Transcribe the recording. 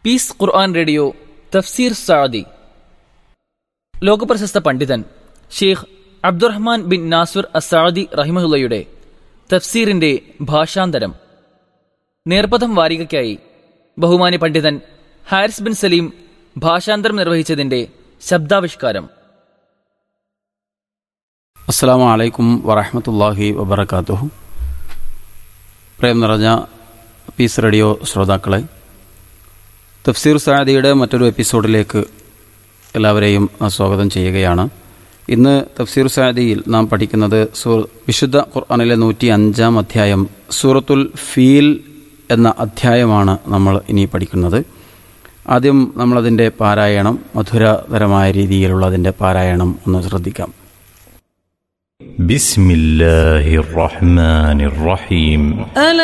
piece ഖുർആൻ radio തഫ്സീർ Saadi ലോകപ്രശസ്ത പണ്ഡിതൻ Sheikh Abdurrahman bin Nasir Assadi റഹിമഹുല്ലയുടെ തഫ്സീറിന്റെ ഭാഷാന്തരം നേർപ്പഥം വാരികയ്ക്കായി ബഹുമാനി പണ്ഡിതൻ ഹാരിസ് ബിൻ സലീം ഭാഷാന്തരം നിർവഹിച്ചതിന്റെ ശബ്ദാവിഷ്കാരം അസ്സാം വലൈക്കും വറഹമത്തല്ലാഹി വബർക്കാത്തുഹു പ്രേം നിറഞ്ഞ പീസ് റേഡിയോ ശ്രോതാക്കളെ തഫ്സീർ സാദിയുടെ മറ്റൊരു എപ്പിസോഡിലേക്ക് എല്ലാവരെയും സ്വാഗതം ചെയ്യുകയാണ് ഇന്ന് തഫ്സീർ സാദിയിൽ നാം പഠിക്കുന്നത് സൂ വിശുദ്ധ ഖുർആാനിലെ നൂറ്റി അഞ്ചാം അധ്യായം സൂറത്തുൽ ഫീൽ എന്ന അധ്യായമാണ് നമ്മൾ ഇനി പഠിക്കുന്നത് ആദ്യം നമ്മളതിൻ്റെ പാരായണം മധുരതരമായ രീതിയിലുള്ള അതിൻ്റെ പാരായണം ഒന്ന് ശ്രദ്ധിക്കാം بسم الله الرحمن الرحيم ألا